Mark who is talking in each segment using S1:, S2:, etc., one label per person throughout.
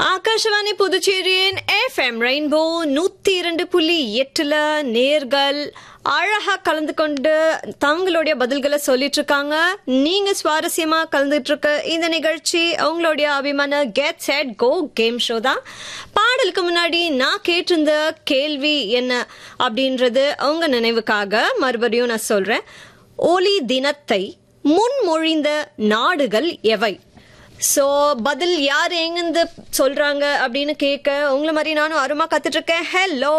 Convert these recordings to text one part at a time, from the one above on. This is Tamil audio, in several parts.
S1: ஆகாஷவாணி புதுச்சேரியின் எஃப்எம் ரெயின்போ நூத்தி இரண்டு புள்ளி எட்டுல நேர்கள் அழகா கலந்து கொண்டு தங்களுடைய பதில்களை சொல்லிட்டு இருக்காங்க நீங்க சுவாரஸ்யமா கலந்துட்டு இருக்க இந்த நிகழ்ச்சி அவங்களுடைய அபிமான get set go game show தான் பாடலுக்கு முன்னாடி நான் கேட்டிருந்த கேள்வி என்ன அப்படின்றது அவங்க நினைவுக்காக மறுபடியும் நான் சொல்றேன் ஒலி தினத்தை முன்மொழிந்த நாடுகள் எவை சோ பதில் யார் எங்கிருந்து சொல்றாங்க அப்படின்னு கேட்க உங்களை மாதிரி நானும் அருமா கத்துட்டு இருக்கேன் ஹலோ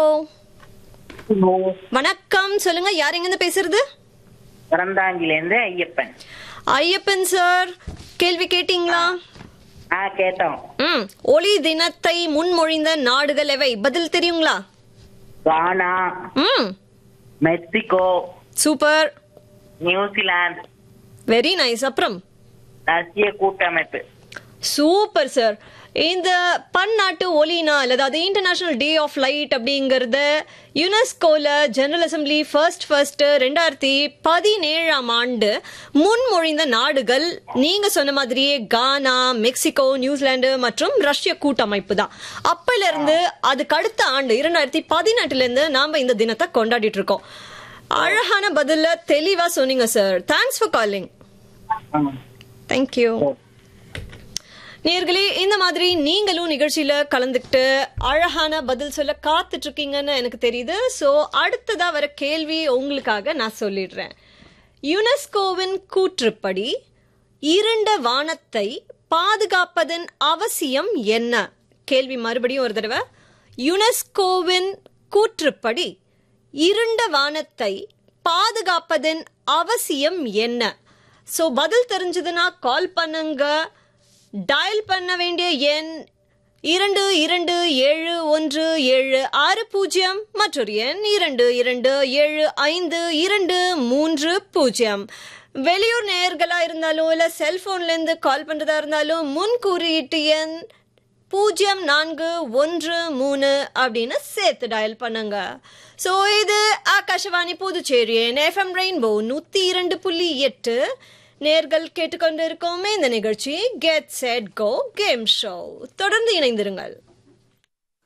S1: வணக்கம் சொல்லுங்க யார் எங்கிருந்து பேசுறது
S2: பிறந்தாங்கிலேருந்து ஐயப்பன்
S1: ஐயப்பன் சார் கேள்வி கேட்டீங்களா
S2: ஆ கேட்டோம்
S1: ம் ஒளி தினத்தை முன்மொழிந்த நாடுகள் எவை பதில் தெரியுங்களா
S2: Ghana
S1: hmm
S2: Mexico
S1: super
S2: New Zealand
S1: very nice அப்புறம்
S2: ரஷ்ய கூட்டமைப்பு
S1: சூப்பர் சார் இந்த பன்னாட்டு ஒலி நாள் அதாவது இன்டர்நேஷனல் டே ஆஃப் லைட் அப்படிங்கறத யுனெஸ்கோல ஜெனரல் அசம்பிளி ஃபர்ஸ்ட் ஃபர்ஸ்ட் ரெண்டாயிரத்தி பதினேழாம் ஆண்டு முன்மொழிந்த நாடுகள் நீங்க சொன்ன மாதிரியே கானா மெக்சிகோ நியூசிலாந்து மற்றும் ரஷ்ய கூட்டமைப்பு தான் அப்பல இருந்து அதுக்கு அடுத்த ஆண்டு இரண்டாயிரத்தி பதினெட்டுல இருந்து நாம இந்த தினத்தை கொண்டாடிட்டு இருக்கோம் அழகான பதில தெளிவா சொன்னீங்க sir thanks for calling thank you நேர்களே இந்த மாதிரி நீங்களும் நிகழ்ச்சியில கலந்துக்கிட்டு அழகான பதில் சொல்ல காத்துட்டு இருக்கீங்கன்னு எனக்கு தெரியுது சோ அடுத்ததா வர கேள்வி உங்களுக்காக நான் சொல்லிடுறேன் யுனெஸ்கோவின் கூற்றுப்படி இருண்ட வானத்தை பாதுகாப்பதன் அவசியம் என்ன கேள்வி மறுபடியும் ஒரு தடவை யுனெஸ்கோவின் கூற்றுப்படி இருண்ட வானத்தை பாதுகாப்பதன் அவசியம் என்ன சோ பதில் தெரிஞ்சதுன்னா கால் பண்ணுங்க டயல் பண்ண வேண்டிய எண் இரண்டு இரண்டு ஏழு ஒன்று ஏழு ஆறு பூஜ்ஜியம் மற்றொரு எண் இரண்டு இரண்டு ஏழு ஐந்து இரண்டு மூன்று பூஜ்ஜியம் வெளியூர் நேயர்களா இருந்தாலும் இல்ல செல்போன்ல இருந்து கால் பண்றதா இருந்தாலும் முன் குறியீட்டு எண் பூஜ்ஜியம் நான்கு ஒன்று மூணு அப்படின்னு சேர்த்து டயல் பண்ணுங்க ஸோ இது ஆகாஷவாணி புதுச்சேரியின் எஃப்எம் ரெயின்போ நூத்தி இரண்டு புள்ளி எட்டு நேர்கள் கேட்டுக்கொண்டு இருக்கோமே இந்த நிகழ்ச்சி get set go game show தொடர்ந்து இணைந்திருங்கள்